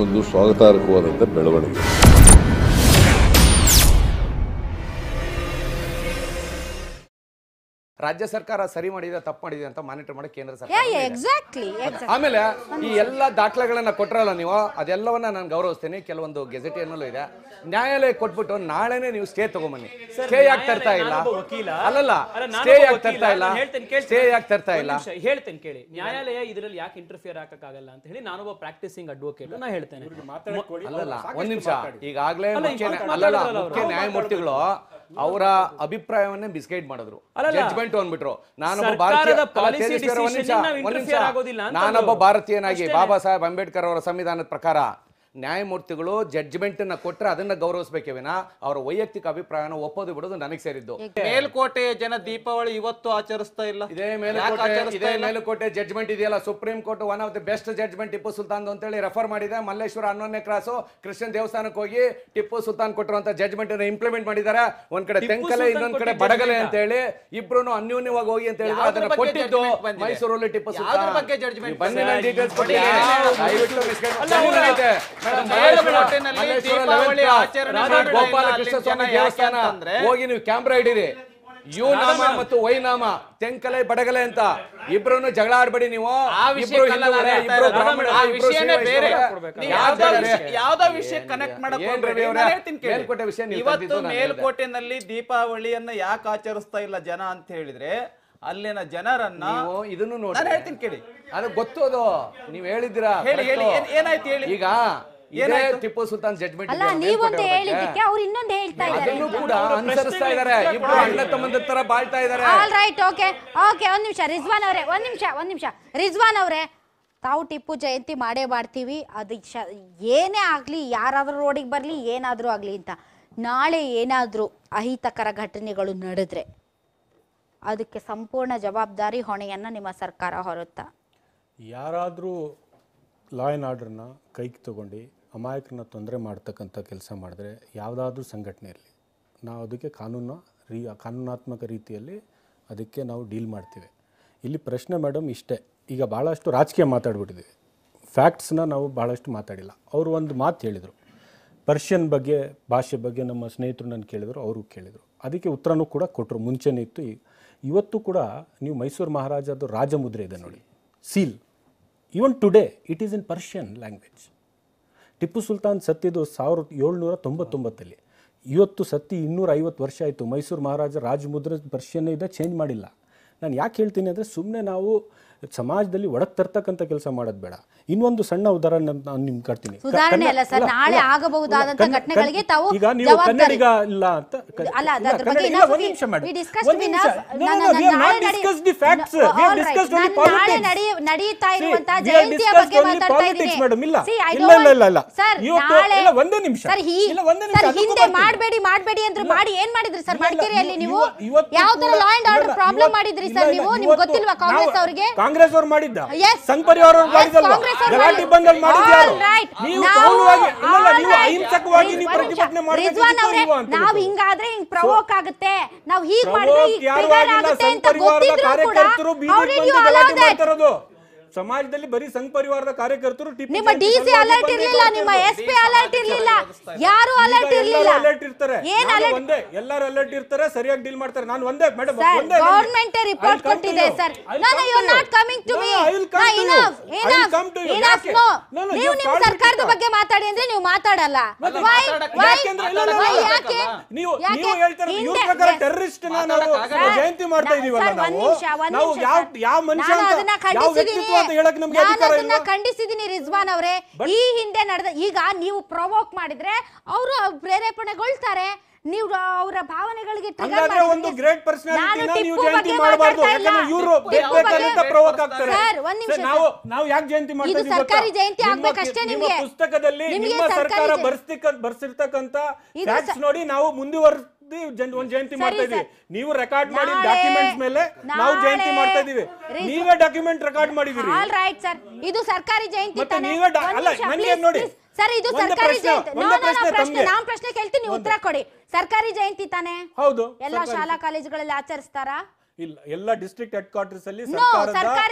ಒಂದು ಸ್ವಾಗತಾರ್ಹವಾದಂಥ ಬೆಳವಣಿಗೆ ರಾಜ್ಯ ಸರ್ಕಾರ ಸರಿ ಮಾಡಿದೆ ತಪ್ಪು ಮಾಡಿದೆ ಅಂತ ಮಾನಿಟರ್ ಮಾಡಿ ಕೇಂದ್ರ ಯಾ ಸರ್ಕಾರ ಇದೆ. ಎಕ್ಸಾಕ್ಟ್ಲಿ ಆಮೇಲೆ ಈ ಎಲ್ಲ ದಾಖಲೆಗಳನ್ನ ಕೊಟ್ರಲ್ಲ ನೀವು ಅದೆಲ್ಲವನ್ನ ನಾನು ಗೌರವಿಸ್ತೀನಿ ಕೆಲವೊಂದು ಗೆಜೆಟಿಯನ್ನಲ್ಲೂ ಇದೆ ನ್ಯಾಯಾಲಯ ಕೊಟ್ಬಿಟ್ಟು ನಾಳೆನೆ ನೀವು ಸ್ಟೇ ತಗೊಂಬನ್ನಿ ಸ್ಟೇ ಯಾಕೆ ತರ್ತಾ ಇಲ್ಲ ನಾನೊಬ್ಬ ವಕೀಲ. ಅಲ್ಲಲ್ಲ ಅಲ್ಲ, ನಾನೊಬ್ಬ ಸ್ಟೇ ಯಾಕೆ ವಕೀಲ. ತರ್ತಾ ಇಲ್ಲ ನಾನು ಹೇಳ್ತೇನೆ, ಕೇಳ್ತೀನಿ. ಸ್ಟೇ ಯಾಕೆ ತರ್ತಾ ಒಂದ್ ಇಲ್ಲ ನಿಮಿಷ, ಹೇಳ್ತೇನೆ ಕೇಳಿ ನ್ಯಾಯಾಲಯ ಇದರಲ್ಲಿ ಯಾಕೆ ಇಂಟರ್ಫಿಯರ್ ಆಗಕ್ಕಾಗಲ್ಲ ಅಂತ ಹೇಳಿ ನಾನೊಬ್ಬ ಪ್ರಾಕ್ಟೀಸಿಂಗ್ ಅಡ್ವೊಕೇಟ್ ನಾ ಹೇಳ್ತೇನೆ ಅಲ್ಲಲ್ಲ ಒಂದ್ ನಿಮಿಷ ಈಗಾಗಲೇ ಅಲ್ಲ, ಮುಖ್ಯ ಈಗ ನ್ಯಾ- ಮಾತಾಡಲ್ಲ ಅಲ್ಲಲ್ಲ ಅವ್ರು. ಮುಖ್ಯ ನ್ಯಾಯಮೂರ್ತಿಗಳು ಅವರ ಅಭಿಪ್ರಾಯವನ್ನೇ ಬಿಸ್ಗೈಡ್ ಮಾಡಿದ್ರು ಅಲ್ಲಲ್ಲ. ಜಡ್ಜ್ಮೆಂಟ್ ಅಂದ್ಬಿಟ್ರು ನಾನೊಬ್ಬ ಸರ್ಕಾರದ ಭಾರತೀಯ ಅಲ್ಲ, policy ತೇಜಸ್ವಿ ಅವರೇ, ಒಂದ್ ನಿಮಿಷ, decision ನಾವು ಒಂದ್ ನಿಮಿಷ. interfere ಆಗೋದಿಲ್ಲ ಅಂತ ನಾನೊಬ್ಬ ಅಂದ್ರು. ಭಾರತೀಯನಾಗಿ ಅಷ್ಟೇನೆ. ಬಾಬಾ ಸಾಹೇಬ್ ಅಂಬೇಡ್ಕರ್ ಅವರ ಸಂವಿಧಾನದ ಪ್ರಕಾರ ನ್ಯಾಯಮೂರ್ತಿಗಳು ಜಡ್ಜ್ಮೆಂಟ್ ಅನ್ನ ಕೊಟ್ರೆ ಅದನ್ನ ಗೌರವಿಸಬೇಕೇ ವಿನ ಅವರ ವೈಯಕ್ತಿಕ ಅಭಿಪ್ರಾಯನ ಒಪ್ಪೋದು ಬಿಡೋದು ನನಗೆ ಸೇರಿದ್ದು ಮೇಲ್ಕೋಟೆಯ ಜನ ದೀಪಾವಳಿ ಇವತ್ತು ಆಚರಿಸ್ತಾ ಇಲ್ಲ ಇದೇ ಯಾಕೆ ಮೇಲುಕೋಟೆ ಆಚರಿಸ್ತಾ ಇದೇ ಇಲ್ಲ? ಮೇಲುಕೋಟೆ ಜಡ್ಜ್ಮೆಂಟ್ ಇದೆಯಲ್ಲ supreme court one of the best judgement Tipu Sultan ಅಂತೇಳಿ ರೆಫರ್ ಮಾಡಿದೆ ಮಲ್ಲೇಶ್ವರ ಹನ್ನೊಂದನೇ ಕ್ರಾಸು ಕ್ರಿಶ್ಚಿಯನ್ ದೇವಸ್ಥಾನಕ್ಕೆ ಹೋಗಿ ಟಿಪ್ಪು ಸುಲ್ತಾನ್ ಕೊಟ್ಟಿರುವಂತ ಜಡ್ಜ್ಮೆಂಟ್ ಅನ್ನ ಇಂಪ್ಲಿಮೆಂಟ್ ಮಾಡಿದ್ದಾರೆ ಒಂದ್ ಕಡೆ ಟಿಪ್ಪು ತೆಂಕಲೆ ಸುಲ್ತಾನ್ ಇನ್ನೊಂದ್ ಕಡೆ ಕೊಟ್ಟಿದ್ದ ಬಡಗಲೆ judgment ಅಂತ ಹೇಳಿ ಇಬ್ರು ಅನ್ಯೂನ್ಯವಾಗಿ ಹೋಗಿ ಅಂತ ಹೇಳಿದ್ರೆ ಯಾವ್ದ್ರ ಅದನ್ನ ಬಗ್ಗೆ ಕೊಟ್ಟಿದ್ದು judgment ಬಂದಿದೆ? ಮೈಸೂರಲ್ಲಿ ಟಿಪ್ಪು ಯಾವ್ದ್ರ ಸುಲ್ತಾನ್ ಬಗ್ಗೆ judgment ನೀವು ಬನ್ನಿ ಬಂದಿದೆ? ನಾನು details ನೋಡಿ, ಕೊಡ್ತೀನಿ. ಯಾವ- ದಯವಿಟ್ಟು misguide ಅಲ್ಲ, ಮಾಡಿ. ಅವ್ರ- ಇದೆ. ಮೇಡಮ್, ಮೇಲುಕೋಟೆನಲ್ಲಿ ಮಲ್ಲೇಶ್ವರ ದೀಪಾವಳಿ 11th ಆಚರಣೆ ರಾಧಾ ಮಾಡಿಲ್ಲ ಗೋಪಾಲಕೃಷ್ಣ ಅಲ್ಲಿ ಸ್ವಾಮಿ ಜನ ಯಾಕೆ ದೇವಸ್ಥಾನ ಅಂತಂದ್ರೆ? ಹೋಗಿ ನೀವು ಕ್ಯಾಮ್ರಾ ಹಿಡೀರಿ ಯು ನಾಮ ಮತ್ತು ವೈ ನಾಮ ತೆಂಕಲೆ ಬಡಗಲೆ ಅಂತ ಇಬ್ರು ಜಗಳ ಆಡ್ಬೇಡಿ ನೀವು ಆ ಇಬ್ರು ವಿಷಯಕ್ಕೆಲ್ಲ ಹಿಂದೂಗಳೇ, ನಾನು ಇಬ್ರು ಹೇಳ್ತಾ ಬ್ರಾಹ್ಮಣರೇ, ಇರೋದು. ಆ ಇಬ್ರು ವಿಷಯನೇ ಶ್ರೀ ಬೇರೆ ವೈಷ್ಣವರೇ. ನೀವು ಯಾರ್ ಯಾವ್ದೋ ಬೇರೆ? ವಿಷಯ- ಯಾವ್ದೋ ವಿಷಯ ಕನೆಕ್ಟ್ ಮಾಡಕ್ ಏನ್ ಹೋಗ್ಬೇಡಿ. ರವಿ ಅವ್ರೆ? ನಾನು ಹೇಳ್ತೀನಿ ಕೇಳಿ. ಮೇಲ್ಕೋಟೆ ವಿಷಯ ನೀವು ಇವತ್ತು ತಂದಿದ್ದು ನಾನು ಹೇಳ್ದೆ. ಮೇಲ್ಕೋಟೆನಲ್ಲಿ ದೀಪಾವಳಿಯನ್ನ ಯಾಕೆ ಆಚರಿಸ್ತಾ ಇಲ್ಲ ಜನ ಅಂತ ಹೇಳಿದ್ರೆ ಅಲ್ಲಿನ ಜನರನ್ನ ನೀವು ಇದನ್ನು ನೋಡಿ ನಾನು ಹೇಳ್ತೀನಿ ಕೇಳಿ ಅದು ಗೊತ್ತೋದು ನೀವ್ ಹೇಳಿದ್ದೀರಾ ಹೇಳಿ, ಹೇಳಿ, correct. ಏನ್- ಏನಾಯ್ತು ಹೇಳಿ? ಈಗ ಇದೇ ಏನಾಯ್ತು? ಟಿಪ್ಪು ಸುಲ್ತಾನ್ ಜಡ್ಜ್ಮೆಂಟ್ ಅಲ್ಲ ನೀವೊಂದು ಹೇಳಿದ್ದಕ್ಕೆ ಅವ್ರು ಇನ್ನೊಂದು ಹೇಳ್ತಾ ಇದ್ದಾರೆ ಅದನ್ನು ಕೂಡ ಅನುಸರಿಸ್ತಾ ಇದಾರೆ ಇಬ್ರು ಅಣ್ಣ ತಮ್ಮಂದ ತರ ಬಾಳ್ತಾ ಇದಾರೆ ಆಲ್ ರೈಟ್ ಓಕೆ ಓಕೆ ಒಂದ್ ನಿಮಿಷ ರಿಜ್ವಾನ್ ಅವರೇ ಒಂದ್ ನಿಮಿಷ ಒಂದ್ ನಿಮಿಷ ರಿಜ್ವಾನ್ ಅವರೇ ತಾವು ಟಿಪ್ಪು ಜಯಂತಿ ಮಾಡೇ ಮಾಡ್ತೀವಿ ಅದು ಶ ಏನೇ ಆಗಲಿ ಯಾರಾದರೂ ರೋಡಿಗೆ ಬರಲಿ ಏನಾದರೂ ಆಗಲಿ ಅಂತ ನಾಳೆ ಏನಾದರೂ ಅಹಿತಕರ ಘಟನೆಗಳು ನಡೆದ್ರೆ ಅದಕ್ಕೆ ಸಂಪೂರ್ಣ ಜವಾಬ್ದಾರಿ ಹೊಣೆಯನ್ನು ನಿಮ್ಮ ಸರ್ಕಾರ ಹೊರುತ್ತಾ ಯಾರಾದರೂ ಲಾ ಆ್ಯಂಡ್ ಆರ್ಡ್ರನ್ನ ಕೈಗೆ ತಗೊಂಡು ಅಮಾಯಕರನ್ನ ತೊಂದರೆ ಮಾಡ್ತಕ್ಕಂಥ ಕೆಲಸ ಮಾಡಿದ್ರೆ ಯಾವುದಾದ್ರೂ ಸಂಘಟನೆ ಇರಲಿ ನಾವು ಅದಕ್ಕೆ ಕಾನೂನು ರೀ ಕಾನೂನಾತ್ಮಕ ರೀತಿಯಲ್ಲಿ ಅದಕ್ಕೆ ನಾವು ಡೀಲ್ ಮಾಡ್ತೀವಿ ಇಲ್ಲಿ ಪ್ರಶ್ನೆ ಮೇಡಮ್ ಇಷ್ಟೇ ಈಗ ಭಾಳಷ್ಟು ರಾಜಕೀಯ ಮಾತಾಡ್ಬಿಟ್ಟಿದ್ದೀವಿ ಫ್ಯಾಕ್ಟ್ಸ್ನ ನಾವು ಭಾಳಷ್ಟು ಮಾತಾಡಿಲ್ಲ ಅವರು ಒಂದು ಮಾತು ಹೇಳಿದರು ಪರ್ಷಿಯನ್ ಬಗ್ಗೆ ಭಾಷೆ ಬಗ್ಗೆ ನಮ್ಮ ಸ್ನೇಹಿತರು ನನ್ನ ಕೇಳಿದರು ಅವರು ಕೇಳಿದರು ಅದಕ್ಕೆ ಉತ್ತರನೂ ಕೂಡ ಕೊಟ್ಟರು ಮುಂಚೆನೇ ಇತ್ತು ಈ- ಇವತ್ತು ಕೂಡ ನೀವು ಮೈಸೂರು ಮಹಾರಾಜದ್ದು ರಾಜಮುದ್ರೆ ಇದೆ ನೋಡಿ seal even today it is in Persian language Tipu Sultan ಸತ್ತಿದ್ದು ಸಾವಿರದ ಏಳ್ನೂರ ತೊಂಬತ್ತೊಂಬತ್ತಲ್ಲಿ ಇವತ್ತು ಸತ್ತಿ ಇನ್ನೂರ ಐವತ್ತು ವರ್ಷ ಆಯಿತು ಮೈಸೂರು ಮಹಾರಾಜ ರಾಜಮುದ್ರೆ ಪರ್ಷಿಯನ್ ಇದೆ ಚೇಂಜ್ ಮಾಡಿಲ್ಲ ನಾನು ಯಾಕೆ ಹೇಳ್ತೀನಿ ಅಂದರೆ ಸುಮ್ಮನೆ ನಾವು ಸಮಾಜದಲ್ಲಿ ಒಡಕ್ ತರ್ತಕ್ಕಂಥ ಕೆಲಸ ಮಾಡೋದು ಬೇಡ ಇನ್ನೊಂದು ಸಣ್ಣ ಉದಾಹರಣೆ ನಾನು ನಿಮ್ಗೆ ಕಟ್ತೀನಿ ಕ- ಸುಧಾರಣೆ ಕನ್ನ- ಅಲ್ಲ ಸರ್, ಅಲ್ಲ, ನಾಳೆ ಅಲ್ಲ, ಆಗಬಹುದಾದಂಥ ಕನ್ನ- ಘಟನೆಗಳಿಗೆ ತಾವು ಈಗ ನೀವು ಜವಾಬ್ದಾರಿ- ಕನ್ನಡಿಗ ಇಲ್ಲ ಅಂತ ಕ- ಅಲ್ಲ, ಅದು ಇಲ್ಲ, ಅದ್ರ ಕನ್ನಡ- ಬಗ್ಗೆ ಇಲ್ಲ, enough ಒಂದ್ we- ನಿಮಿಷ madam. we discussed ಒಂದ್ ನಿಮಿಷ. enough. No, no, ನಾನು- no, we have ನಾಳೆ not ನಡೆ- discussed the facts. No, We have all right. discussed only ನಾನು ನಾಳೆ politics. ನಡೆ- ನಡೀತಾ See, ಇರುವಂತ we have ಜಯಂತಿಯ discussed ಬಗ್ಗೆ only ಮಾತಾಡ್ತಾ politics, ಇದ್ದೀನಿ madam. ಇಲ್ಲ. See, I ಇಲ್ಲ, don't ಇಲ್ಲ, ಇಲ್ಲ, ಇಲ್ಲ. want- ಸರ್ ಇವತ್ತು- ನಾಳೆ ಇಲ್ಲ, ಒಂದೇ ನಿಮಿಷ. ಸರ್ ಈ ಇಲ್ಲ, ಒಂದೇ ನಿಮಿಷ, ಸರ್ ಅದಕ್ಕೂ ಹಿಂದೆ ಬರ್ತೀನಿ. ಮಾಡಬೇಡಿ ಮಾಡಬೇಡಿ ಅಂದ್ರೆ ಇಲ್ಲ. ಮಾಡಿ ಏನ್ ಮಾಡಿದ್ರಿ ಸರ್ ಇಲ್ಲ, ಇಲ್ಲ, ಮಡಿಕೇರಿಯಲ್ಲಿ ನೀವು ಇವ- ಇವತ್ತು ಯಾವ ತರ ಕೂಡ- ಲಾ ಅಂಡ್ ಆರ್ಡರ್ ಇಲ್ಲ, ಪ್ರಾಬ್ಲಮ್ ಇವತ್ತು- ಮಾಡಿದ್ರಿ ಇಲ್ಲ, ಸರ್ ಇಲ್ಲ, ನೀವು ನಿಮ್ಗೆ ಇವತ್ತು ಗೊತ್ತಿಲ್ವಾ ಕಾಂಗ್ರೆಸ್ ನಾವು- ಅವರಿಗೆ ಕಾಂಗ್ರೆಸ್ ಅವ್ರು ಮಾಡಿದ್ದ Yes. ಸಂಘ ಪರಿವಾರ ಅವ್ರು Yes, ಮಾಡಿದಲ್ವಾ ಕಾಂಗ್ರೆಸ್ ಅವ್ರು ಗಲಾಟೆ ಮಾಡಿದ್ದು. ಬಂದಲ್ಲಿ ಮಾಡಿದ್ದು ಯಾರು All right. ನೀವು ನಾವು- ಮೌನವಾಗಿ ಇಲ್ಲ, ಇಲ್ಲ, all ನೀವು right. ಅಹಿಂಸಕವಾಗಿ ನೀವು ಒಂದ್ ನಿಮಿಷ. ಪ್ರತಿಭಟನೆ ಮಾಡಬೇಕು ರಿಜ್ವಾನ್ ಅವ್ರೆ, ಅಂತ ನಾವ್ ಹಿಂಗಾದ್ರೆ ಹಿಂಗ್ ಪ್ರವೋಕ್ ಆಗುತ್ತೆ ನಾವ್ ಹೀಗ್ ಮಾಡಿದ್ರೆ ಪ್ರವೋಕ್ ಹೀಗ್ ಯಾರು trigger ಆಗಿಲ್ಲ ಆಗುತ್ತೆ ಸಂಘ ಅಂತ ಪರಿವಾರದ ಗೊತ್ತಿದ್ರು ಕೂಡ ಕಾರ್ಯಕರ್ತರು how ಬೀದಿಗೆ did you ಬಂದು allow ಗಲಾಟೆ that? ಮಾಡ್ತಿರೋದು ಸಮಾಜದಲ್ಲಿ ಬರೀ ಸಂಘ ಪರಿವಾರದ ಕಾರ್ಯಕರ್ತರು ಟಿಪ್ಪು ನಿಮ್ಮ ಜಯಂತಿ ಡಿ ಸಿ ಸಲುವಾಗಿ ಅಲರ್ಟ್ ಬಂದು ಇರ್ಲಿಲ್ಲ ನಿಮ್ಮ ಮಾಡ್ತಿರೋದು. ಎಸ್ ಪಿ ಅಲರ್ಟ್ ಇರ್ಲಿಲ್ಲ ಯಾರು ಅಲರ್ಟ್ ಇರ್ಲಿಲ್ಲ ಅಲರ್ಟ್ ಇರ್ತಾರೆ ಏನ್ ನಾನು ಅಲರ್ಟ್ ಒಂದೇ ಎಲ್ಲರೂ ಅಲರ್ಟ್ ಇರ್ತಾರೆ ಸರಿಯಾಗಿ ಡೀಲ್ ಮಾಡ್ತಾರೆ ನಾನು ಒಂದೇ ಮೇಡಮ್ ಸರ್ ಒಂದೇ ಗವರ್ಮೆಂಟ್ ರಿಪೋರ್ಟ್ ಕೊಟ್ಟಿದೆ sir no no you are not coming to me no enough enough enough no ನೀವು ನಿಮ್ಮ ಸರ್ಕಾರದ ಬಗ್ಗೆ ಮಾತಾಡಿ ಅಂದ್ರೆ ನೀವು ಮಾತಾಡಲ್ಲ ಮತ್ತೆ ವೈ ಮಾತಾಡಕ್ಕೆ ವೈ ಯಾಕೆಂದ್ರೆ ಇಲ್ಲ, ಇಲ್ಲ, ವೈ ಇಲ್ಲ. ಯಾಕೆ ನೀವು ಯಾಕೆ? ನೀವು ಹೇಳ್ತಾರೆ ಇವ್ರ ಹಿಂದೆ- ಪ್ರಕಾರ yes. ಟೆರರಿಸ್ಟ್ ನಾವು ಮಾತಾಡಕ್ಕಾಗಲ್ಲ. ಜಯಂತಿ ಮಾಡ್ತಾ ಸರ್, ಇದೀವಲ್ಲ ಒಂದ್ ನಾವು ನಿಮಿಷ, ಒಂದ್ ನಾವು ನಿಮಿಷ ಯಾವ ಸರ್. ಯಾವ ಮನುಷ್ಯ ನಾನು ಅಂತ ಅದನ್ನ ಯಾವ ಖಂಡಿಸಿದ್ದೀನಿ. ವ್ಯಕ್ತಿತ್ವ ಅಂತ ಹೇಳಕ್ ನಮ್ಗೆ ನಾನು ಅಧಿಕಾರ ಅದನ್ನ ಇಲ್ವಾ ಖಂಡಿಸಿದ್ದೀನಿ ರಿಜ್ವಾನ್ ಅವರೇ ಈ ಹಿಂದೆ ನಡೆದ ಈಗ ನೀವು ಪ್ರವೋಕ್ ಮಾಡಿದ್ರೆ ಅವರು ಪ್ರೇರೇಪಣೆಗೊಳ್ತಾರೆ ನೀವು ಅವರ ಭಾವನೆಗಳಿಗೆ trigger ಹಂಗಾದ್ರೆ ಮಾಡಿದ್ರೆ ಒಂದು yes. ಗ್ರೇಟ್ ನಾನು ಪರ್ಸನಾಲಿಟಿನ ನೀವು ಟಿಪ್ಪು ಜಯಂತಿ ಬಗ್ಗೆ ಮಾಡಬಾರ್ದು ಮಾತಾಡ್ತಾ ಇಲ್ಲ. ಯಾಕಂದ್ರೆ ಇವರು ಟಿಪ್ಪು ಬೇಕಾದಂತ ಬಗ್ಗೆ- ಪ್ರವೋಕ್ ಆಗ್ತಾರೆ ಸರ್, ಒಂದ್ ನಿಮಿಷ ಸರ್, ನಾವು ನಾವು ಯಾಕೆ ಜಯಂತಿ ಮಾಡ್ತಾ ಇದು ಇದೀವಿ ಗೊತ್ತಾ? ಸರ್ಕಾರಿ ಜಯಂತಿ ನಿಮ್ಮ- ಆಗ್ಬೇಕಷ್ಟೇ ನಿಮ್ಮ ನಿಮ್ಗೆ. ಪುಸ್ತಕದಲ್ಲಿ ನಿಮ್ಗೆ ನಿಮ್ಮ ಸರ್ಕಾರಿ ಸರ್ಕಾರ ಜಯ- ಬರ್ಸ್ತಿಕ್ಕ ಬರ್ಸಿರ್ತಕ್ಕಂತ ಇದು ಫ್ಯಾಕ್ಟ್ಸ್ ಸ- ನೋಡಿ ನಾವು ಮುಂದುವರೆದಿ ಜನ್- ಒಂದ್ ಜಯಂತಿ ಸರಿ, ಮಾಡ್ತಾ ಇದೀವಿ ಸರ್. ನೀವು ರೆಕಾರ್ಡ್ ಮಾಡಿ ನಾಳೆ- ಡಾಕ್ಯುಮೆಂಟ್ಸ್ ಮೇಲೆ ನಾವು ಜಯಂತಿ ನಾಳೆ ಮಾಡ್ತಾ ಇದೀವಿ ರಿಸ್- ನೀವೇ ಡಾಕ್ಯುಮೆಂಟ್ ರೆಕಾರ್ಡ್ ಮಾಡಿದಿರಿ ಆಲ್ ರೈಟ್ ಸರ್ ಇದು ಸರ್ಕಾರಿ ಜಯಂತಿ ಮತ್ತೆ ತಾನೇ? ನೀವೇ ಡಾ- ಒಂದ್ ಅಲ್ಲ, ನಿಮಿಷ, ನನಗೆ please, ನೋಡಿ. please. ಸರ್ ಇದು ಒಂದೇ ಸರ್ಕಾರಿ ಪ್ರಶ್ನೆ, ಜಯಂತಿ ಒಂದೇ ನೋ, ನೋ, ನೋ, ಪ್ರಶ್ನೆ ಪ್ರಶ್ನೆ ತಮ್ಗೆ. ನಾನ್ ಪ್ರಶ್ನೆ ಕೇಳ್ತೀನಿ ನೀವು ಉತ್ತರ ಕೊಡಿ ಸರ್ಕಾರಿ ಜಯಂತಿ ತಾನೇ ಹೌದು ಎಲ್ಲ ಸರ್ಕಾರಿ. ಶಾಲಾ ಕಾಲೇಜುಗಳಲ್ಲಿ ಆಚರಿಸ್ತಾರಾ ಇಲ್ಲ ಎಲ್ಲ ಡಿಸ್ಟ್ರಿಕ್ಟ್ ಹೆಡ್ ಕ್ವಾರ್ಟರ್ಸ್ ಅಲ್ಲಿ ನೋ ಸರ್ಕಾರದ ಸರ್ಕಾರಿ ಹಾಗಾದ್ರೆ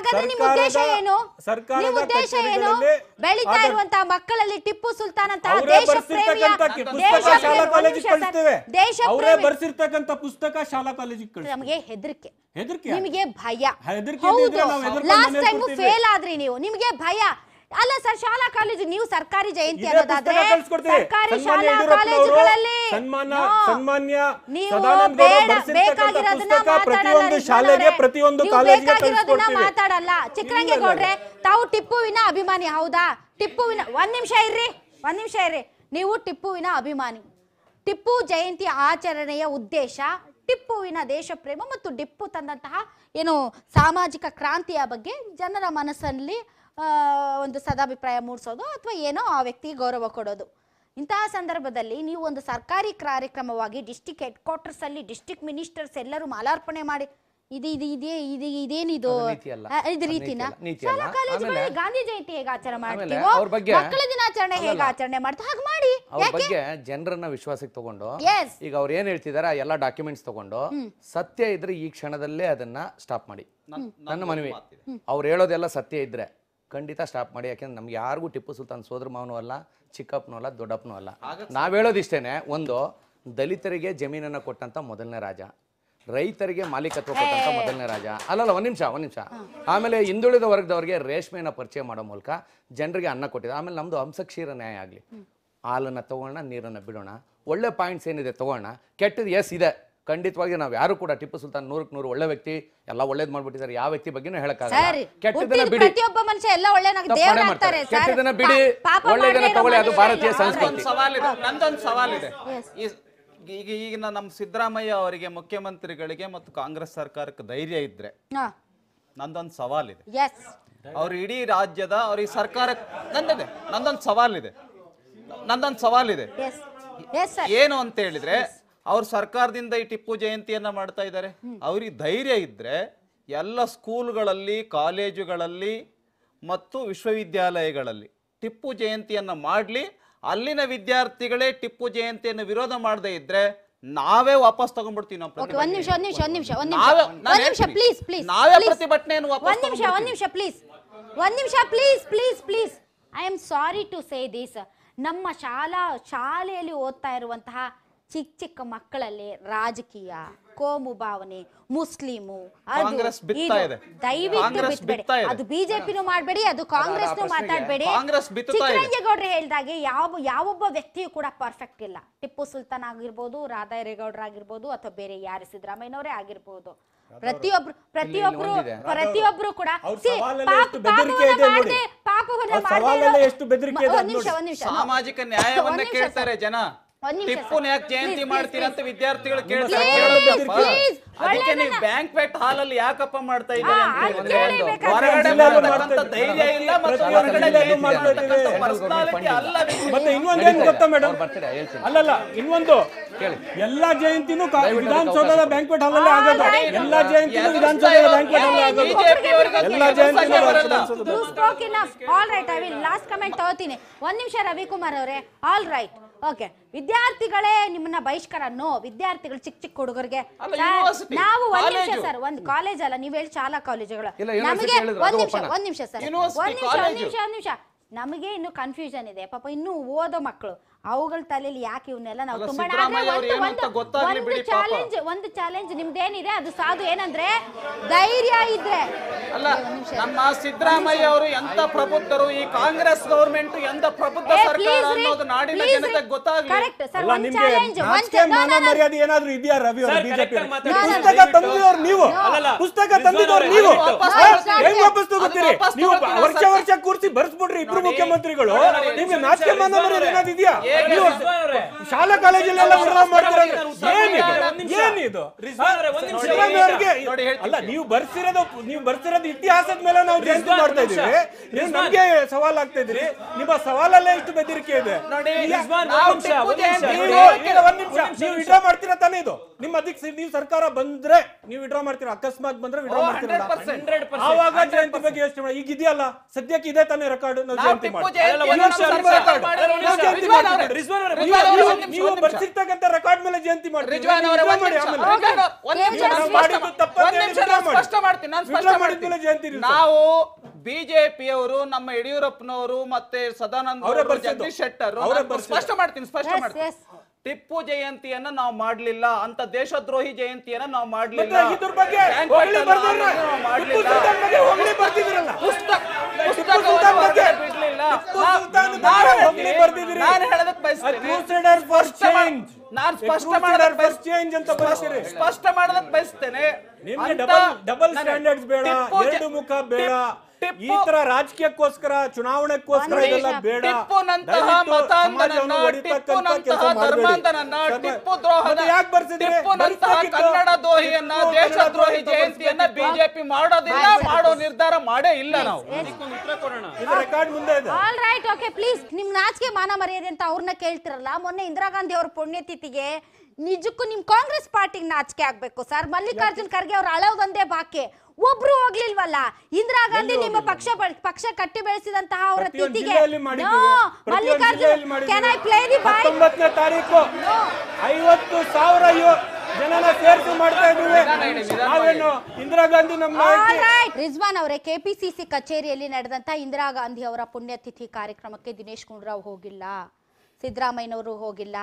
ಹಾಗಾದ್ರೆ ನಿಮ್ಮ ಸರ್ಕಾರದ- ಉದ್ದೇಶ ಏನು ಸರ್ಕಾರದ ನಿಮ್ಮ ಉದ್ದೇಶ ಏನು ಕಚೇರಿಗಳಲ್ಲಿ ಬೆಳೀತಾ ಆಗ- ಇರುವಂತಹ ಮಕ್ಕಳಲ್ಲಿ ಟಿಪ್ಪು ಸುಲ್ತಾನ್ ಅಂತ ಅವರೇ ದೇಶ ಪ್ರೇಮಿಯ ಬರ್ಸಿರ್ತಕ್ಕಂಥ ಕಿ- ದೇಶ ಪುಸ್ತಕ ಶಾಲಾ ಪ್ರೇಮಿ- ಒಂದ್ ಕಾಲೇಜಿಗೆ ನಿಮಿಷ ಸರ್. ಕಳಿಸ್ತೇವೆ ದೇಶ ಅವರೇ ಪ್ರೇಮಿ ಬರ್ಸಿರ್ತಕ್ಕಂಥ ಪುಸ್ತಕ ಶಾಲಾ ಕಾಲೇಜಿಗೆ ಕಳಿಸ್ತೇವೆ ನಮಗೆ ಹೆದರಿಕೆ ಹೆದರಿಕೆ ನಿಮಗೆ ಭಯ ಹೆದರಿಕೆ ಹೌದು ಇದ್ದಿದ್ರೆ ನಾವು ಹೆದರ್ಕೊಂಡು ಲಾಸ್ಟ್ ಮನೇಲಿ ಟೈಮ್ ಕೂರ್ತೀವಿ. ಫೇಲ್ ಆದ್ರಿ ನೀವು ನಿಮಗೆ ಭಯ ಅಲ್ಲ ಸರ್ ಶಾಲಾ ಕಾಲೇಜು ನೀವು ಸರ್ಕಾರಿ ಜಯಂತಿ ಇದೇ ಅನ್ನೋದಾದ್ರೆ ಪುಸ್ತಕ ಕಳ್ಸ್ಕೊಡ್ತೀವಿ. ಸರ್ಕಾರಿ ಸನ್ಮಾನ್ಯ ಶಾಲಾ ಯಡಿಯೂರಪ್ಪನವರು ಕಾಲೇಜುಗಳಲ್ಲಿ ಸನ್ಮಾನ No. ಸನ್ಮಾನ್ಯ ನೀವು ಸದಾನಂದ ಗೌಡ ಬೇಡ ಬರ್ಸಿರ್ತಕ್ಕಂಥ ಬೇಕಾಗಿರೋದನ್ನ ಪುಸ್ತಕ ಮಾತಾಡಲ್ಲ ಪ್ರತಿಯೊಂದು ರಿಜ್ವಾನ್ ಶಾಲೆಗೆ ಅವ್ರೆ. ಪ್ರತಿಯೊಂದು ನೀವು ಕಾಲೇಜಿಗೆ ಬೇಕಾಗಿರೋದನ್ನ ಕಳಿಸ್ಕೊಡ್ತೀವಿ ಮಾತಾಡಲ್ಲ ಚಿಕ್ಕರಂಗೇಗೌಡ್ರೆ ತಾವು ಟಿಪ್ಪುವಿನ ಅಭಿಮಾನಿ ಹೌದಾ ಟಿಪ್ಪುವಿನ ಒಂದ್ ನಿಮಿಷ ಇರ್ರಿ ಒಂದ್ ನಿಮಿಷ ಇರ್ರಿ ನೀವು ಟಿಪ್ಪುವಿನ ಅಭಿಮಾನಿ ಟಿಪ್ಪು ಜಯಂತಿ ಆಚರಣೆಯ ಉದ್ದೇಶ ಟಿಪ್ಪುವಿನ ದೇಶ ಪ್ರೇಮ ಮತ್ತು ಟಿಪ್ಪು ತಂದಂತಹ ಏನು ಸಾಮಾಜಿಕ ಕ್ರಾಂತಿಯ ಬಗ್ಗೆ ಜನರ ಮನಸ್ಸಲ್ಲಿ ಆ, ಒಂದು ಸದಾಭಿಪ್ರಾಯ ಮೂಡಿಸೋದು ಅಥವಾ ಏನೋ ಆ ವ್ಯಕ್ತಿಗೆ ಗೌರವ ಕೊಡೋದು ಇಂತಹ ಸಂದರ್ಭದಲ್ಲಿ ನೀವು ಒಂದು ಸರ್ಕಾರಿ ಕಾರ್ಯಕ್ರಮವಾಗಿ ಡಿಸ್ಟಿಕ್ ಹೆಡ್ ಕ್ವಾರ್ಟರ್ಸ್ ಅಲ್ಲಿ ಡಿಸ್ಟಿಕ್ ಮಿನಿಸ್ಟರ್ಸ್ ಎಲ್ಲರೂ ಮಾಲಾರ್ಪಣೆ ಮಾಡಿ ಇದು ಇದು ಇದೇ ಇದು ಇದೇನಿದು ಅದು ನೀತಿ ಅಲ್ಲ. ಆ, ಇದು ಅದು ರೀತಿನ ನೀತಿ ಅಲ್ಲ. ನೀತಿ ಶಾಲಾ ಅಲ್ಲ. ಕಾಲೇಜುಗಳಲ್ಲಿ ಆಮೇಲೆ- ಗಾಂಧಿ ಜಯಂತಿ ಹೇಗೆ ಆಚರಣೆ ಆಮೇಲೆ ಮಾಡ್ತೀವೋ ಅವ್ರ ಬಗ್ಗೆ- ಮಕ್ಕಳ ದಿನಾಚರಣೆ ಹೇಗೆ ಅಲ್ಲಲ್ಲ. ಆಚರಣೆ ಮಾಡ್ತೀವಿ ಹಾಗೆ ಮಾಡಿ ಅವ್ರ ಯಾಕೆ ಬಗ್ಗೆ ಜನರನ್ನ ವಿಶ್ವಾಸಕ್ಕೆ ತಗೊಂಡು Yes. ಈಗ ಅವ್ರು ಏನ್ ಹೇಳ್ತಿದಾರೆ ಆ ಎಲ್ಲ ಡಾಕ್ಯುಮೆಂಟ್ಸ್ ತಗೊಂಡು ಸತ್ಯ ಇದ್ರೆ ಈ ಕ್ಷಣದಲ್ಲೇ ಅದನ್ನ ಸ್ಟಾಪ್ ಮಾಡಿ ನನ್ನ ಮನವಿ ಅವ್ರು ಹೇಳೋದೆಲ್ಲ ಸತ್ಯ ಇದ್ರೆ ಖಂಡಿತ ಸ್ಟಾಪ್ ಮಾಡಿ ಯಾಕೆಂದ್ರೆ ನಮ್ಗೆ ಯಾರಿಗೂ ಟಿಪ್ಪು ಸುಲ್ತಾನ್ ಸೋದರ ಮಾವನೂ ಅಲ್ಲ ಚಿಕ್ಕಪ್ಪನೂ ಅಲ್ಲ ದೊಡ್ಡಪ್ಪನೂ ಅಲ್ಲ ನಾವ್ ಹೇಳೋದಿಷ್ಟೇನೆ ಒಂದು ದಲಿತರಿಗೆ ಜಮೀನನ್ನ ಕೊಟ್ಟಂತ ಮೊದಲನೇ ರಾಜ ರೈತರಿಗೆ ಮಾಲೀಕತ್ವ ಕೊಟ್ಟಂತ ಮೊದಲನೇ ರಾಜ ಅಲ್ಲಲ್ಲ ಒಂದ್ ನಿಮಿಷ ಒಂದ್ ನಿಮಿಷ ಆಮೇಲೆ ಹಿಂದುಳಿದ ವರ್ಗದವರಿಗೆ ರೇಷ್ಮೆನ ಪರಿಚಯ ಮಾಡೋ ಮೂಲಕ ಜನರಿಗೆ ಅನ್ನ ಕೊಟ್ಟಿದೆ ಆಮೇಲೆ ನಮ್ದು ಹಂಸಕ್ಷೀರ ನ್ಯಾಯ ಆಗಲಿ ಹಾಲನ್ನ ತಗೋಣ ನೀರನ್ನ ಬಿಡೋಣ ಒಳ್ಳೆ ಪಾಯಿಂಟ್ಸ್ ಏನಿದೆ ತಗೋಣ ಕೆಟ್ಟದ್ದು ಎಸ್ ಇದೆ ಖಂಡಿತವಾಗಿ ನಾವು ಯಾರು ಕೂಡ ಟಿಪ್ಪು ಸುಲ್ತಾನ್ ನೂರಕ್ಕೆ ನೂರು ಒಳ್ಳೆ ವ್ಯಕ್ತಿ ಎಲ್ಲ ಒಳ್ಳೇದ್ ಮಾಡ್ಬಿಟ್ಟಿದ್ದಾರೆ ಯಾವ ವ್ಯಕ್ತಿ ಬಗ್ಗೆನೂ ಹೇಳಕ್ಕಾಗಲ್ಲ ಸರ್ ಕೆಟ್ಟದನ್ನ ಹುಟ್ಟಿದ ಬಿಡಿ ಪ್ರತಿಯೊಬ್ಬ ಮನುಷ್ಯ ಎಲ್ಲ ಒಳ್ಳೆನಾಗ ತಪ್ಪು ದೇವ್ರ ಮಾಡೇ ಆಗ್ತಾರೆ ಮಾಡ್ತಾರೆ. ಕೆಟ್ಟದನ್ನ ಸರ್. ಬಿಡಿ, ಪಾ- ಪಾಪ ಒಳ್ಳೆದನ್ನ ಮಾಡದೇ ಇರೋ ತಗೊಳ್ಳಿ, ಅದು ಮನುಷ್ಯ ಭಾರತೀಯ ಇಲ್ಲ. ಸಂಸ್ಕೃತಿ. ನಂದೊಂದು ಸವಾಲಿದೆ ನಂದೊಂದು ಸವಾಲಿದೆ Yes. ಈ- ಈಗ ಈಗಿನ ನಮ್ಮ ಸಿದ್ದರಾಮಯ್ಯ ಅವರಿಗೆ ಮುಖ್ಯಮಂತ್ರಿಗಳಿಗೆ ಮತ್ತು ಕಾಂಗ್ರೆಸ್ ಸರ್ಕಾರಕ್ಕೆ ಧೈರ್ಯ ಇದ್ರೆ ಹಾ ನಂದೊಂದು ಸವಾಲಿದೆ ಎಸ್ ಅವ್ರು ಇಡೀ ರಾಜ್ಯದ ಅವ್ರಿಗೆ ಸರ್ಕಾರ ನಂದಿದೆ ನಂದೊಂದು ಸವಾಲಿದೆ ನಂದೊಂದು ಸವಾಲಿದೆ ಎಸ್ ಎಸ್ ಸರ್ ಏನು ಅಂತ ಹೇಳಿದ್ರೆ ಅವ್ರ ಸರ್ಕಾರದಿಂದ ಈ ಟಿಪ್ಪು ಜಯಂತಿಯನ್ನ ಮಾಡ್ತಾ ಇದ್ದಾರೆ ಅವ್ರಿಗೆ ಧೈರ್ಯ ಇದ್ರೆ ಎಲ್ಲ ಸ್ಕೂಲ್ಗಳಲ್ಲಿ ಕಾಲೇಜುಗಳಲ್ಲಿ ಮತ್ತು ವಿಶ್ವವಿದ್ಯಾಲಯಗಳಲ್ಲಿ ಟಿಪ್ಪು ಜಯಂತಿಯನ್ನ ಮಾಡ್ಲಿ ಅಲ್ಲಿನ ವಿದ್ಯಾರ್ಥಿಗಳೇ ಟಿಪ್ಪು ಜಯಂತಿಯನ್ನು ವಿರೋಧ ಮಾಡದೇ ಇದ್ರೆ ನಾವೇ ವಾಪಸ್ ತಗೊಂಡ್ಬಿಡ್ತೀವಿ ನಾವು ಓಕೆ ಒಂದ್ ನಿಮಿಷ ಒಂದ್ ನಿಮಿಷ ಒಂದ್ ನಿಮಿಷ ಒಂದ್ ನಿಮಿಷ ನಾವೇ- ನಾನ್ ಒಂದ್ ನಿಮಿಷ ಹೇಳ್ತೀನಿ. ಪ್ಲೀಸ್ ಪ್ಲೀಸ್ ನಾವೇ ಪ್ರತಿಭಟನೆಯನ್ನು ವಾಪಸ್ ಒಂದ್ ನಿಮಿಷ ಒಂದ್ ನಿಮಿಷ ಪ್ಲೀಸ್ ಒಂದ್ ನಿಮಿಷ please please please I am sorry to say this ನಮ್ಮ ಶಾಲಾ ಶಾಲೆಯಲ್ಲಿ ಓದ್ತಾ ಇರುವಂತಹ ಚಿಕ್ಕ ಚಿಕ್ಕ ಮಕ್ಕಳಲ್ಲಿ ರಾಜಕೀಯ ಕೋಮು ಭಾವನೆ ಮುಸ್ಲಿಮು ಅದು ಕಾಂಗ್ರೆಸ್ ಬಿತ್ತಾ ಇದು. ಇದೆ. ದಯವಿಟ್ಟು ಕಾಂಗ್ರೆಸ್ ಬಿತ್ಬೇಡಿ ಬಿತ್ತಾ ಇದೆ. ಅದು ಬಿಜೆಪಿನೂ ಮಾಡಬೇಡಿ ಅದು ಕಾಂಗ್ರೆಸ್ನು ಮಾತಾಡಬೇಡಿ ಕಾಂಗ್ರೆಸ್ ಬಿತ್ತುತ್ತಾ ಇದೆ. ಚಿಕ್ಕರಂಗೇಗೌಡರು ಹೇಳ್ದಾಗೆ ಯಾವ ಯಾವೊಬ್ಬ ವ್ಯಕ್ತಿಯು ಕೂಡ ಪರ್ಫೆಕ್ಟ್ ಇಲ್ಲ ಟಿಪ್ಪು ಸುಲ್ತಾನ್ ಆಗಿರ್ಬೋದು ರಾಧಾರೇಗೌಡರಾಗಿರ್ಬೋದು ಅಥವಾ ಬೇರೆ ಯಾರು ಸಿದ್ದರಾಮಯ್ಯನವರೇ ಆಗಿರ್ಬೋದು ಪ್ರತಿಯೊಬ್ರು ಪ್ರತಿಯೊಬ್ರು ಒಂದಿದೆ. ಪ್ರತಿಯೊಬ್ರು ಕೂಡ ಅವ್ರ See, ಸವಾಲೆಲ್ಲ ಪಾಪ- ಎಷ್ಟು ಬೆದರಿಕೆ ಇದೆ ಪಾಪವನ್ನ ನೋಡಿ. ಮಾಡ್ದೆ- ಪಾಪವನ್ನ ಅವ್ರ ಮಾಡ್ದೆ ಸವಾಲೆಲ್ಲ ಇರೋ- ಎಷ್ಟು ಬೆದರಿಕೆ ಇದೆ ಒಂದ್ ಅದ್ ನಿಮಿಷ ನೋಡಿ. ಒಂದ್ ನಿಮಿಷ ಸಾಮಾಜಿಕ ಒಂದ್ ನ್ಯಾಯವನ್ನ ನಿಮಿಷ ಕೇಳ್ತಾರೆ ಸರ್. ಜನ ಒಂದ್ ನಿಮಿಷ ಟಿಪ್ಪುನ ಸರ್. ಯಾಕೆ ಜಯಂತಿ Please, ಮಾಡ್ತೀರಾ ಅಂತ please, ವಿದ್ಯಾರ್ಥಿಗಳು ನಿಮ್ಮ ಕೇಳ್ತಾರೆ ಸರ್ಕಾರದ ಕೇಳಬೇಕಪ್ಪ. please, ಅದಕ್ಕೆ ನೀವು ಒಳ್ಳೆದನ್ನ- ಬ್ಯಾಂಕ್ವೆಟ್ ಹಾಲ್ ಅಲ್ಲಿ ಯಾಕಪ್ಪ ಮಾಡ್ತಾ ಇದ್ದೀರಿ ಹಾ, ಅಂತ ಅದ್ ಹೇಳಿದ್ರೆ ಕೇಳಿ ಬೇಕಾದ್ರೆ. ಹೊರಗಡೆ ಜಿಲ್ಲೆಯಲ್ಲೂ ಮಾಡ್ತಕ್ಕಂಥ ಮಾಡ್ತಾ ಧೈರ್ಯ ಇಲ್ಲ ಮತ್ತು ಪ್ರತಿ ಹೊರಗಡೆ ಜಿಲ್ಲೆಯಲ್ಲೂ ಜಯಂತಿ ಮಾಡ್ತಾ ಮಾಡ್ತಕ್ಕಂಥ ಇದ್ದೀವಿ. personality ಅಲ್ಲ ವ್ಯಕ್ತಿ. ಮತ್ತೆ ಇನ್ನೊಂದು ಏನ್ ಗೊತ್ತಾ ಮೇಡಮ್ ಬರ್ತಾರೆ ಹೇಳ್ತೀನಿ ಅಲ್ಲಲ್ಲ ಇನ್ನೊಂದು ಕೇಳಿ. ಎಲ್ಲಾ ಜಯಂತಿನೂ ಕಾ- ದಯವಿಟ್ಟು ವಿಧಾನಸೌಧದ ಅವಕಾಶ ಬ್ಯಾಂಕ್ವೆಟ್ ಹಾಲಲ್ಲೇ ಆಗೋದು ಎಲ್ಲಾ ಜಯಂತಿನೂ ಎದುರಿಸ್ತಾ ವಿಧಾನಸೌಧದ ಇರೋ ಬ್ಯಾಂಕ್ವೆಟ್ ಹಾಲಲ್ಲೇ ಆಗೋದು BJP ಅವರಿಗೆ ಎಲ್ಲಾ ಎದುರಿಸಕ್ಕೆ ಜಯಂತಿನೂ ಬರಲ್ಲ. ವಿಧಾನಸೌಧದ You spoke enough. All right, I will last comment ತಗೋತೀನಿ ಒಂದ್ ನಿಮಿಷ ರವಿಕುಮಾರ್ ಅವರೇ ಆಲ್ ರೈಟ್ ಓಕೆ ವಿದ್ಯಾರ್ಥಿಗಳೇ ನಿಮ್ಮನ್ನ ಬಹಿಷ್ಕಾರ ನೋ ವಿದ್ಯಾರ್ಥಿಗಳು ಚಿಕ್ಕ ಚಿಕ್ಕ ಹುಡುಗರಿಗೆ ಅಲ್ಲ, ಸರ್, university, ನಾವು ಒಂದ್ ನಿಮಿಷ ಕಾಲೇಜು. ಸರ್ ಒಂದ್ ಕಾಲೇಜ್ ಅಲ್ಲ ನೀವ್ ಹೇಳಿ ಶಾಲಾ ಕಾಲೇಜುಗಳು ಇಲ್ಲ, university ನಮಗೆ ಹೇಳಿದ್ರು, ಒಂದ್ ಅದು ನಿಮಿಷ ಒಪ್ಪಣ. ಒಂದ್ ನಿಮಿಷ ಸರ್ University, ಒಂದ್ ನಿಮಿಷ ಒಂದ್ ಕಾಲೇಜು. ನಿಮಿಷ ಒಂದ್ ನಿಮಿಷ ನಮಗೆ ಇನ್ನು ಕನ್ಫ್ಯೂಷನ್ ಇದೆ ಪಾಪ ಇನ್ನೂ ಓದೋ ಮಕ್ಕಳು ಅವುಗಳ ತಲೆಯಲ್ಲಿ ಯಾಕೆ ಇವನ್ನೆಲ್ಲ ನಾವು ಅಲ್ಲ, ತುಂಬಾ ಸಿದ್ದರಾಮಯ್ಯ ಅವ್ರು ಏನು ಅಂತ ಗೊತ್ತಾಗ್ಲಿ ಬಿಡಿ ಪಾಪ. ಚಾಲೆಂಜ್ ಒಂದು ಚಾಲೆಂಜ್ ನಿಮ್ದೇನಿದೆ ಅದು ಸಾಧು ಏನಂದ್ರೆ ಧೈರ್ಯ ಇದ್ರೆ ಅಲ್ಲ ನಮ್ಮ ಸಿದ್ದರಾಮಯ್ಯ ಅವರು ಎಂತ ಪ್ರಬುದ್ಧರು ಈ ಕಾಂಗ್ರೆಸ್ ಗವರ್ಮೆಂಟ್ ಎಂತ ಪ್ರಬುದ್ಧ ಏ, ಸರ್ಕಾರ please ರೀ, ಅನ್ನೋದು ನಾಡಿನ please ಜನತೆಗೆ ರೀ. ಗೊತ್ತಾಗ್ಲಿ Correct, sir, ಅಲ್ಲ ಒಂದ್ ನಿಮ್ಗೆ challenge, ಒಂದ್ ನಾಚಿಕೆ challenge. ಮಾನ No, no, no. ಮರ್ಯಾದೆ ಏನಾದ್ರೂ ಇದೆಯಾ ರವಿ ಅವರು ಸರ್, ಬಿಜೆಪಿ correct ಆಗಿ ಮಾತಾಡಿ. ಪುಸ್ತಕ ದಯವಿಟ್ಟು. ತಂದಿದವ್ರು ನೀವು ಅಲ್ಲಲ್ಲ. ಪುಸ್ತಕ ರಿಜ್ವಾನ್ ತಂದಿದವ್ರು ಅವರೇ, ನೀವು ಅದು ವಾಪಸ್ ಹಾ? ತಗೊಳ್ಳಿ. ಹೆಂಗ್ ವಾಪಸ್ ತಗೋತೀರಿ ಅದು ವಾಪಸ್ ನೀವು ತಗೊಳ್ತೀರಾ ವರ್ಷ ಸರ್? ವರ್ಷ ಕೂರ್ಸಿ ಬರ್ಸ್ಬಿಡ್ರಿ ಇಬ್ರು ನೋಡಿ, ಮುಖ್ಯಮಂತ್ರಿಗಳು ನೋಡಿ, ನಿಮ್ಗೆ ರಿಜ್ವಾನ್ ನಾಚಿಕೆ ಮಾನ ಅವರೇ, ಮರ್ಯಾದೆ ಏನಾದ್ರು ಇದೆಯಾ ಹೇಗೆ ನೀವು ರಿಜ್ವಾನ್ ಅವರೇ? ಶಾಲಾ ಕಾಲೇಜಲ್ಲೆಲ್ಲ ವಿರೋಧ ಮಾಡ್ತಾರೆ ಉತ್ತರ ಏನಿದು ಕೊಡಿ, ಒಂದ್ ನಿಮಿಷ. ಏನಿದು ರಿಜ್ವಾನ್ ಅವರೇ, ಒಂದ್ ನಿಮಿಷ. ಸಿದ್ದರಾಮಯ್ಯ ಅವ್ರಿಗೆ ನೋಡಿ, ಹೇಳ್ತೀನಿ. ಅಲ್ಲ ನೀವು ಬರ್ಸಿರೋದು ನೀವು ಬರ್ಸಿರೋದು ಇತಿಹಾಸದ ಮೇಲೆ ನಾವು ಜಯಂತಿ ರಿಜ್ವಾನ್, ಮಾಡ್ತಾ ಒಂದ್ ನಿಮಿಷ. ಇದೀವಿ ನೀವು ರಿಜ್ವಾನ್. ನಮ್ಗೆ ಸವಾಲ್ ಆಗ್ತಾ ಇದ್ರಿ ನಿಮ್ಮ ಸವಾಲಲ್ಲೇ ಇಷ್ಟು ಬೆದರಿಕೆ ಇದೆ ನೋಡಿ ರಿಜ್ವಾನ್, ನಾವು ಒಂದ್ ನಿಮಿಷ, ಟಿಪ್ಪು ಒಂದ್ ನಿಮಿಷ. ಜಯಂತಿ ನೀವು ನೋಡಿ, ಈಗ ಒಂದ್ ನಿಮಿಷ ನೀವು ವಿಡ್ರಾ ಮಾಡ್ತೀರಾ ತಾನೇ ಇದು ನಿಮ್ಮ ಅದಕ್ಕೆ ನೀವು ಸರ್ಕಾರ ಬಂದ್ರೆ ನೀವು ವಿಡ್ರಾ ಮಾಡ್ತೀರಾ ಅಕಸ್ಮಾತ್ ಬಂದ್ರೆ ವಿಡ್ರಾ ಓ, ಮಾಡ್ತೀರಲ್ಲ 100%. 100%. ಆವಾಗ ಜಯಂತಿ ಬಗ್ಗೆ ಯೋಚನೆ ಮಾಡಿ ಈಗ ಇದೆಯಲ್ಲ ಸದ್ಯಕ್ಕೆ ಇದೆ ತಾನೇ ರೆಕಾರ್ಡ್ ನಾವು ನಾವು ಜಯಂತಿ ಟಿಪ್ಪು ಮಾಡಿ ಜಯಂತಿ ಒಂದ್ ನಿಮಿಷ, ನಮ್ಮ ಒಂದ್ ನಿಮಿಷ. ಸರ್ಕಾರ ಮಾಡಿರೋ ಒಂದ್ ನಿಮಿಷ. ರಿಜ್ವಾನ್ ಅವರೇ, ಮಾಡ್ಬಿಡಿ. ರಿಜ್ವಾನ್ ಅವರೇ, ನೀವು- ರಿಜ್ವಾನ್ ಅವರೇ, ನೀವು- ಒಂದ್ ನಿಮಿಷ, ನೀವು ಒಂದ್ ನಿಮಿಷ. ಬರ್ಸಿರ್ತಕ್ಕಂಥ ರೆಕಾರ್ಡ್ ಮೇಲೆ ಜಯಂತಿ ಮಾಡ್ತೀವಿ ರಿಜ್ವಾನ್ ಅವರೇ ನೀವು ಒಂದ್ ಮಾಡಿ ನಿಮಿಷ. ಆಮೇಲೆ. ರಿಜ್ವಾನ್ ಅವ್ರೆ, ಒಂದ್ ಏನ್ ನಿಮಿಷ, ನಾನು ಜಾಸ್ತಿ? ಸ್ಪಷ್ಟ ಮಾಡಿದ್ದು ತಪ್ಪಂತ ಒಂದ್ ನಿಮಿಷ ಹೇಳಿ ನಾನು ಮಾಡಿ. ಸ್ಪಷ್ಟ ಮಾಡ್ತೀನಿ ನಾನು ವಿಡ್ರಾ ಸ್ಪಷ್ಟ ಮಾಡಿದ್ಮೇಲೆ ಮಾಡ್ತೀನಿ ಜಯಂತಿ ಇರುತ್ತೆ. ನಾವು ಬಿಜೆಪಿಯವರು ನಮ್ಮ ಯಡಿಯೂರಪ್ಪನವರು ಮತ್ತೆ ಸದಾನಂದ ಅವರೇ ಗೌಡ್ರು, ಬರ್ಸಿದ್ದು. ಜಗದೀಶ್ ಶೆಟ್ಟರ್ ಅವರೇ ನಾನು ಬರ್ಸಿದ್ದು. ಸ್ಪಷ್ಟ ಮಾಡ್ತೀನಿ ಸ್ಪಷ್ಟ Yes, ಮಾಡ್ತೀನಿ yes. ಟಿಪ್ಪು ಜಯಂತಿಯನ್ನ ನಾವು ಮಾಡ್ಲಿಲ್ಲ ಅಂತ ದೇಶದ್ರೋಹಿ ಜಯಂತಿಯನ್ನ ನಾವು ಮಾಡ್ಲಿಲ್ಲ ಮತ್ತೆ ಇದ್ರ ಬಗ್ಗೆ Banquet ಹೊಗಳಿ ಅನ್ನ ಬರ್ದಿರಲ್ಲ. ನಾವು ಟಿಪ್ಪು ಮಾಡ್ಲಿಲ್ಲ ಸುಲ್ತಾನ್ ಬಗ್ಗೆ ಹೊಗಳಿ ಬರ್ದಿದ್ದೀರಲ್ಲ. ಪುಸ್ತಕ ಟಿಪ್ಪು ಪುಸ್ತಕವನ್ನು ಸುಲ್ತಾನ್ ಬಗ್ಗೆ ಹೊರಗಡೆ ಬಿಡ್ಲಿಲ್ಲ ಟಿಪ್ಪು ನಾ- ಸುಲ್ತಾನ್ ನಾನು ಬಗ್ಗೆ ಹೇಳ್ತೀನಿ, ಹೊಗಳಿ ಬರ್ದಿದ್ದೀರಿ. ನಾನು ಹೇಳೋದಕ್ಕೆ A ಬಯಸ್ತೇನೆ crusader for ಸ್ಪಷ್ಟ ಮಾಡ್- change. ನಾನು A ಸ್ಪಷ್ಟ crusader ಮಾಡೋದಕ್ಕೆ for ಬಯಸ್ತೇನೆ. change ಅಂತ ಬರ್ತೀರಿ. ಸ್ಪಷ್ಟ ಮಾಡೋದಕ್ಕೆ ಬಯಸ್ತೇನೆ ನಿಮ್ಗೆ ಅಂತ ಡಬಲ್ ಡಬಲ್ ನಾನು- ಸ್ಟ್ಯಾಂಡರ್ಡ್ಸ್ ಬೇಡ ಟಿಪ್ಪು ಜ- ಎರಡು ಮುಖ ಬೇಡ ಟಿಪ್ಪು- ಈ ತರ ರಾಜಕೀಯಕ್ಕೋಸ್ಕರ ಚುನಾವಣೆಗೋಸ್ಕರ ಒಂದು ಇದೆಲ್ಲ ನಿಮಿಷ. ಬೇಡ ಟಿಪ್ಪುನಂತಹ ದಯವಿಟ್ಟು ಮತಾಂಧನನ್ನ ಸಮಾಜವನ್ನು ಹೊಡಿತಕ್ಕಂಥ ಟಿಪ್ಪುನಂತಹ ಕೆಲಸ ಮಾಡಬೇಡಿ. ಧರ್ಮಾಂಧನನ್ನ ಸರ್, ಟಿಪ್ಪು ದ್ರೋಹದ ಮತ್ತೆ ಯಾಕೆ ಬರ್ಸಿದ್ರಿ? ಟಿಪ್ಪುನಂತಹ ಬರ್ಸ್ಬೇಕಿತ್ತು. ಕನ್ನಡ ದ್ರೋಹಿಯನ್ನ ಟಿಪ್ಪು ದೇಶದ್ರೋಹಿ ಕನ್ನಡ ಜಯಂತಿಯನ್ನ ಬರ್ಸ್ಬೇಕಿತ್ತು. ಬಿಜೆಪಿ ಮಾಡೋದಿಲ್ಲ ಬಾಯ್ ಸರ್. ಮಾಡೋ ನಿರ್ಧಾರ ಮಾಡೇ ಇಲ್ಲ ನಾವು ಅದಕ್ಕೊಂದು ಉತ್ತರ ಕೊಡೋಣ ಇದು ರೆಕಾರ್ಡ್ ಮುಂದೆ ಇದೆ ಆಲ್ ರೈಟ್ ಓಕೆ ಪ್ಲೀಸ್ ನಿಮ್ ನಾಚಿಕೆ ಮಾನ ಮರ್ಯಾದೆ ಅಂತ ಅವ್ರನ್ನ ಕೇಳ್ತಿರಲ್ಲ ಮೊನ್ನೆ ಇಂದಿರಾ ಗಾಂಧಿ ಅವ್ರ ಪುಣ್ಯತಿಥಿಗೆ ನಿಜಕ್ಕೂ ನಿಮ್ ಕಾಂಗ್ರೆಸ್ ಪಾರ್ಟಿಗೆ ನಾಚಿಕೆ ಆಗ್ಬೇಕು ಸರ್ ಮಲ್ಲಿಕಾರ್ಜುನ್ ಖರ್ಗೆ ಅವ್ರು ಅಳೋದೊಂದೇ ಬಾಕಿ ಒಬ್ರು ಹೋಗ್ಲಿಲ್ವಲ್ಲ ಇಂದಿರಾ ಗಾಂಧಿ ನಿಮ್ಮ ಪಕ್ಷ ಬಳ- ಪಕ್ಷ ಕಟ್ಟಿ ಬೆಳೆಸಿದಂತಹ ಅವರ ಪ್ರತಿಯೊಂದು ತಿಥಿಗೆ ಜಿಲ್ಲೆಯಲ್ಲಿ ಮಾಡಿದ್ದೀವಿ. No, ಪ್ರತಿಯೊಂದು ಮಲ್ಲಿಕಾರ್ಜುನ್ ಜಿಲ್ಲೆಯಲ್ಲಿ ಮಾಡಿದ್ದೀವಿ. Can I play the bite ಹತ್ತೊಂಬತ್ತನೇ ತಾರೀಕು ಐವತ್ತು ಸಾವಿರ ಯು- ಜನನ ಸೇರಿಸಿ ಮಾಡ್ತಾ ಇದ್ದೀವಿ ನಾವೇನು ಇಂದಿರಾ ಗಾಂಧಿ ನಮ್ಮ ನಾಯಕಿ Alright. ರಿಜ್ವಾನ್ ಅವರೇ ಕೆಪಿಸಿಸಿ ಕಚೇರಿಯಲ್ಲಿ ನಡೆದಂತ ಇಂದಿರಾ ಗಾಂಧಿ ಅವರ ಪುಣ್ಯತಿಥಿ ಕಾರ್ಯಕ್ರಮಕ್ಕೆ ದಿನೇಶ್ ಗುಂಡೂರಾವ್ ಹೋಗಿಲ್ಲ ಸಿದ್ದರಾಮಯ್ಯನವರು ಹೋಗಿಲ್ಲ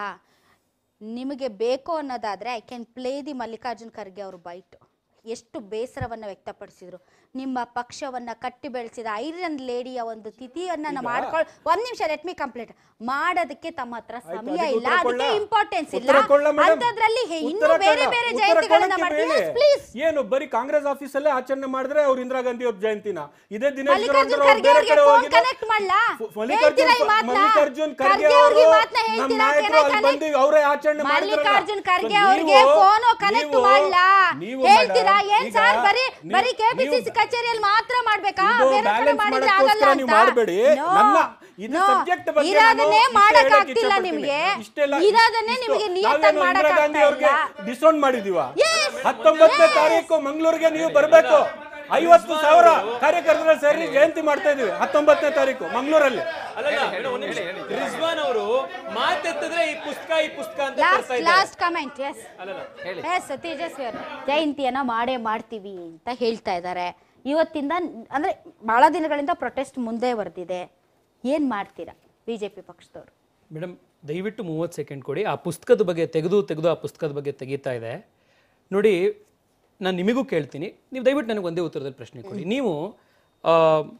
ನಿಮಗೆ ಬೇಕು ಅನ್ನೋದಾದ್ರೆ I can play the Mallikarjun Kharge ಅವರು ಬೈಟ್ ಎಷ್ಟು ಬೇಸರವನ್ನ ವ್ಯಕ್ತಪಡಿಸಿದ್ರು ನಿಮ್ಮ ಪಕ್ಷವನ್ನ ಕಟ್ಟಿ ಬೆಳೆಸಿದ ಐರನ್ ಲೇಡಿಯ ಒಂದು ತಿಥಿಯನ್ನ ಮಾಡ್ಕೊಳ್ ಒಂದ್ ನಿಮಿಷ ಲೆಟ್ ಮಿ ಕಂಪ್ಲೀಟ್ ಮಾಡೋದಕ್ಕೆ ತಮ್ಮ ಹತ್ರ ಸಮಯ ಅದಕ್ಕೆ ಇಲ್ಲ ಉತ್ತರ ಅದಕ್ಕೆ ಕೊಳ್ಳ? ಇಂಪಾರ್ಟೆನ್ಸ್ ಇಲ್ಲ ಉತ್ತರ ಕೊಳ್ಳ ಮೇಡಮ್? ಅಂತದ್ರಲ್ಲಿ ಹೇ- ಇನ್ನೂ ಉತ್ತರ ಬೇರೆ ಕೊಳ್ಳ? ಬೇರೆ ಉತ್ತರ ಜಯಂತಿಗಳನ್ನ ಕೊಡಕ್ಕೆ ಮಾಡ್ತೀವಿ ಬೇಡಿ. ಪ್ಲೀಸ್ ಏನು ಬರೀ ಕಾಂಗ್ರೆಸ್ ಆಫೀಸಲ್ಲೇ ಆಚರಣೆ ಮಾಡಿದ್ರೆ ಅವ್ರು ಇಂದಿರಾ ಗಾಂಧಿ ಅವ್ರ ಜಯಂತಿನ ಇದೇ ದಿನೇಶ್ ಮಲ್ಲಿಕಾರ್ಜುನ್ ಗೌಡ್ರು ಅವ್ರು ಖರ್ಗೆ ಬೇರೆ ಅವ್ರಿಗೆ ಕಡೆ ಫೋನ್ ಹೋಗಿಲ್ಲ. ಕನೆಕ್ಟ್ ಮಾಡ್ಲಾ ಫ- ಹೇಳ್ತೀರಾ ಈ ಮಲ್ಲಿಕಾರ್ಜುನ್ ಮಾತ್ನ? ಮಲ್ಲಿಕಾರ್ಜುನ್ ಖರ್ಗೆ ಖರ್ಗೆ ಅವ್ರಿಗೆ ಈ ಅವರು ಮಾತ್ನ ನಮ್ಮ ಹೇಳ್ತೀರಾ ನಾಯಕರು Can I ಅಲ್ಲಿ connect? ಬಂದು ಅವರೇ ಆಚರಣೆ ಮಾಡಿದ್ರಲ್ಲ. ಮಲ್ಲಿಕಾರ್ಜುನ್ ಖರ್ಗೆ ನೀವು- ಅವ್ರಿಗೆ ಫೋನ್ ಕನೆಕ್ಟ್ ನೀವು- ಮಾಡ್ಲಾ ನೀವು ಹೇಳ್ತೀರಾ madam, ಏನ್ ಈಗ ಸರ್ ಬರೀ ನೀವು- ಬರೀ ಕೆಪಿಸಿಸಿ ನೀವು- ಕಚೇರಿಯಲ್ಲಿ ಮಾತ್ರ ಮಾಡ್ಬೇಕಾ ಇದು ಬೇರೆ ಕಡೆ balance ಮಾಡಿದ್ರೆ ಆಗಲ್ಲ ಮಾಡಕ್ಕೋಸ್ಕರ ಅಂತ ನೀವು ಮಾಡಬೇಡಿ. No, ನನ್ನ ಇದು no. subject ಬಗ್ಗೆ ಇರೋದನ್ನೇ ನಾನು ಮಾಡಕ್ ಇಷ್ಟೇ ಹೇಳಕ್ ಆಗ್ತಿಲ್ಲ ಇಷ್ಟಪಡ್ತೀನಿ. ನಿಮ್ಗೆ ಇಷ್ಟೆಲ್ಲ ಇರೋದನ್ನೇ ಇಷ್ಟು- ನಿಮಗೆ ನಿಯತ್ತಾಗಿ ನಾವೇನು ಮಾಡಕ್ ಇಂದಿರಾ ಗಾಂಧಿ ಆಗ್ತಾ ಅವ್ರಿಗೆ ಇಲ್ಲ ಡಿಸೌಂಡ್ ಮಾಡಿದೀವ Yes, ಹತ್ತೊಂಬತ್ತನೇ yes. ತಾರೀಕು ಮಂಗಳೂರಿಗೆ ನೀವು ಬರಬೇಕು ಐವತ್ತು ಸಾವಿರ ಕಾರ್ಯಕರ್ತರ ಸೇರಿ ಜಯಂತಿ ಮಾಡ್ತಾ ಇದೀವಿ ಹತ್ತೊಂಬತ್ತನೇ ತಾರೀಕು ಮಂಗಳೂರಲ್ಲಿ ಅಲ್ಲಲ್ಲ ಮೇಡಮ್, ಒಂದ್ ನಿಮಿಷ. ರಿಜ್ವಾನ್ ಅವರು ಮಾತೆತ್ತಿದ್ರೆ ಈ ಪುಸ್ತಕ ಈ ಪುಸ್ತಕ ಅಂತ ಲಾಸ್ಟ್ ತರ್ತಾ ಇದ್ದಾರೆ ಲಾಸ್ಟ್ ಕಮೆಂಟ್ ಎಸ್ ಅಲ್ಲಲ್ಲ ಎಸ್ ತೇಜಸ್ವಿ ಅವರು ಜಯಂತಿಯನ್ನ ಮಾಡೇ ಮಾಡ್ತೀವಿ ಅಂತ ಹೇಳ್ತಾ ಇದ್ದಾರೆ ಇವತ್ತಿಂದ ಅಂದ್ರೆ ಬಹಳ ದಿನಗಳಿಂದ ಪ್ರೊಟೆಸ್ಟ್ ಮುಂದೆ ಬರ್ದಿದೆ ಏನ್ ಮಾಡ್ತೀರಾ ಬಿಜೆಪಿ ಪಕ್ಷದವರು ಮೇಡಮ್ ದಯವಿಟ್ಟು ಮೂವತ್ತು ಸೆಕೆಂಡ್ ಕೊಡಿ ಆ ಪುಸ್ತಕದ ಬಗ್ಗೆ ತೆಗೆದು ತೆಗೆದು ಆ ಪುಸ್ತಕದ ಬಗ್ಗೆ ತೆಗಿತಾ ಇದೆ ನೋಡಿ ನಾನು ನಿಮಗೂ ಕೇಳ್ತೀನಿ ನೀವು ದಯವಿಟ್ಟು ನನಗೆ ಒಂದೇ ಉತ್ತರದಲ್ಲಿ ಪ್ರಶ್ನೆ ಕೊಡಿ ನೀವು ಆ,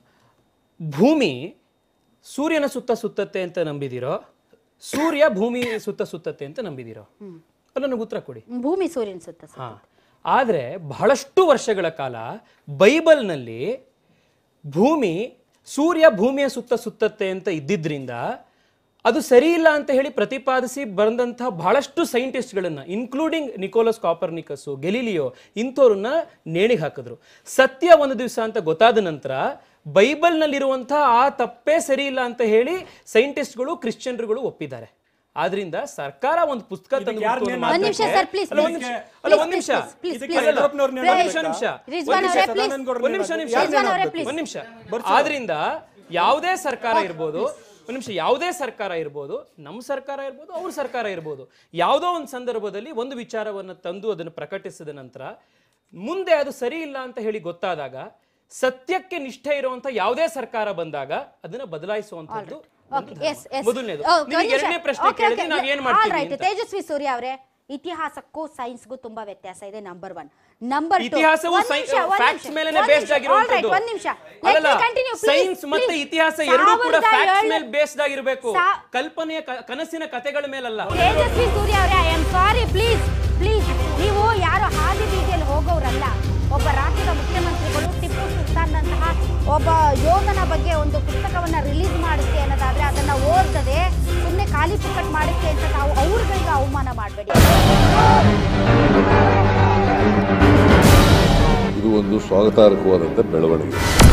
ಭೂಮಿ ಸೂರ್ಯನ ಸುತ್ತ ಸುತ್ತತ್ತೆ ಅಂತ ನಂಬಿದಿರೋ ಸೂರ್ಯ ಭೂಮಿ ಸುತ್ತ ಸುತ್ತತ್ತೆ ಅಂತ ನಂಬಿದಿರೋ ಅದು ನನಗೆ ಉತ್ತರ ಕೊಡಿ ಭೂಮಿ ಸೂರ್ಯನ ಸುತ್ತ ಸುತ್ತ. ಹಾ ಆದರೆ ಬಹಳಷ್ಟು ವರ್ಷಗಳ ಕಾಲ ಬೈಬಲ್ನಲ್ಲಿ ಭೂಮಿ ಸೂರ್ಯ ಭೂಮಿಯ ಸುತ್ತ ಸುತ್ತತ್ತೆ ಅಂತ ಇದ್ದಿದ್ರಿಂದ ಅದು ಸರಿ ಇಲ್ಲ ಅಂತ ಹೇಳಿ ಪ್ರತಿಪಾದಿಸಿ ಬಂದಂತಹ ಬಹಳಷ್ಟು ಸೈಂಟಿಸ್ಟ್ಗಳನ್ನ ಇನ್ಕ್ಲೂಡಿಂಗ್ ನಿಕೋಲಸ್ ಕಾಪರ್ನಿಕಸ್ಸು ಗೆಲಿಲಿಯೋ ಇಂಥವ್ರನ್ನ ನೇಣಿಗೆ ಹಾಕಿದ್ರು ಸತ್ಯ ಒಂದು ದಿವಸ ಅಂತ ಗೊತ್ತಾದ ನಂತರ ಬೈಬಲ್ನಲ್ಲಿರುವಂತಹ ಆ ತಪ್ಪೇ ಸರಿ ಇಲ್ಲ ಅಂತ ಹೇಳಿ ಸೈಂಟಿಸ್ಟ್ಗಳು ಕ್ರಿಶ್ಚಿಯನ್ರುಗಳು ಒಪ್ಪಿದ್ದಾರೆ ಆದ್ರಿಂದ ಸರ್ಕಾರ ಒಂದು ಪುಸ್ತಕ ತಂದು ಯಾರ್ ಬಿಟ್ಟು ನೇಮ್ ಒಂದು ಒಂದ್ ನಿಮಿಷ ಮಾತಕ್ಕೆ- ಸರ್ ಪ್ಲೀಸ್ ಅಲ್ಲ, ಒಂದ್ ನಿಮಿಷ ಅಲ್ಲ ಒಂದ್ ನಿಮಿಷ ಪ್ಲೀಸ್ ಇದಕ್ಕೆ ಪ್ಲೀಸ್ ಯಡಿಯೂರಪ್ಪನವ್ರು ನೇಮ್ ಒಂದ್ ನಿಮಿಷ ನಿಮಿಷ ರಿಜ್ವಾನ್ ಅವರೇ ಪ್ಲೀಸ್ ಒಂದ್ ನಿಮಿಷ ನಿಮಿಷ ರಿಜ್ವಾನ್ ಅವರೇ ಪ್ಲೀಸ್ ಒಂದ್ ನಿಮಿಷ ಆದ್ರಿಂದ ಯಾವುದೇ ಸರ್ಕಾರ ಇರ್ಬೋದು ಒಂದ್ ನಿಮಿಷ ಯಾವುದೇ ಸರ್ಕಾರ ಇರ್ಬೋದು ನಮ್ಮ ಸರ್ಕಾರ ಇರ್ಬೋದು ಅವ್ರ ಸರ್ಕಾರ ಇರ್ಬೋದು ಯಾವುದೋ ಒಂದು ಸಂದರ್ಭದಲ್ಲಿ ಒಂದು ವಿಚಾರವನ್ನು ತಂದು ಅದನ್ನು ಪ್ರಕಟಿಸಿದ ನಂತರ ಮುಂದೆ ಅದು ಸರಿ ಇಲ್ಲ ಅಂತ ಹೇಳಿ ಗೊತ್ತಾದಾಗ ಸತ್ಯಕ್ಕೆ ನಿಷ್ಠೆ ಇರುವಂತ ಯಾವುದೇ ಸರ್ಕಾರ ಬಂದಾಗ ಅದನ್ನ ಬದಲಾಯಿಸುವಂತದ್ದು ಒಂದು ಧರ್ಮ. ಎಸ್ ಎಸ್ ಮೊದಲನೇದು ನಿಮಗೆ ಎರಡನೇ ಪ್ರಶ್ನೆ ಕೇಳಿದ್ರೆ ನಾವ್ ಏನ್ ಮಾಡ್ತೀವಿ ರೈಟ್ ಅಂತ. ತೇಜಸ್ವಿ ಸೂರ್ಯ ಅವರೇ ಇತಿಹಾಸಕ್ಕೂ ಸೈನ್ಸ್ಗೂ ತುಂಬಾ ವ್ಯತ್ಯಾಸ ಇದೆ ನಂಬರ್ ಒನ್ ನಂಬರ್ ಇತಿಹಾಸವು ಫ್ಯಾಕ್ಟ್ಸ್ ಮೇಲೆನೆ ಬೇಸ್ಡ್ ಆಗಿರುವಂತದ್ದು ಒಂದ್ ನಿಮಿಷ ಅಲ್ಲಲ್ಲ ಸೈನ್ಸ್ ಮತ್ತೆ ಇತಿಹಾಸ ಎರಡೂ ಕೂಡ ಫ್ಯಾಕ್ಟ್ಸ್ ಮೇಲೆ ಬೇಸ್ಡ್ ಆಗಿರಬೇಕು ಸಾ- ಕಲ್ಪನೆಯ ಕ- ಕನಸಿನ ಕಥೆಗಳ ಮೇಲಲ್ಲ ತೇಜಸ್ವಿ ಸೂರ್ಯ ಅವರೇ I am sorry please please ನೀವು ಯಾರು ಹಾದಿ ಬೀದಿಯಲ್ಲಿ ಹೋಗೋರಲ್ಲ ಒಬ್ಬ ರಾಜ್ಯದ ಮುಖ್ಯಮಂತ್ರಿಗಳು ಟಿಪ್ಪು ಸುಲ್ತಾನ್ನಂತಹ ಒಬ್ಬ ಯೋಧನ ಬಗ್ಗೆ ಒಂದು ಪುಸ್ತಕವನ್ನ ರಿಲೀಸ್ ಮಾಡುತ್ತೆ ಅನ್ನೋದಾದ್ರೆ ಅದನ್ನ ಓದ್ತದೆ ಸುಮ್ಮನೆ ಖಾಲಿ ಪುಕ್ಕಟ್ ಮಾಡುತ್ತೆ ಅಂತ ತಾವು ಅವ್ರಗಳಿಗೆ ಅವಮಾನ ಮಾಡಬೇಡಿ ಇದು ಒಂದು ಸ್ವಾಗತಾರ್ಹವಾದಂಥ ಬೆಳವಣಿಗೆ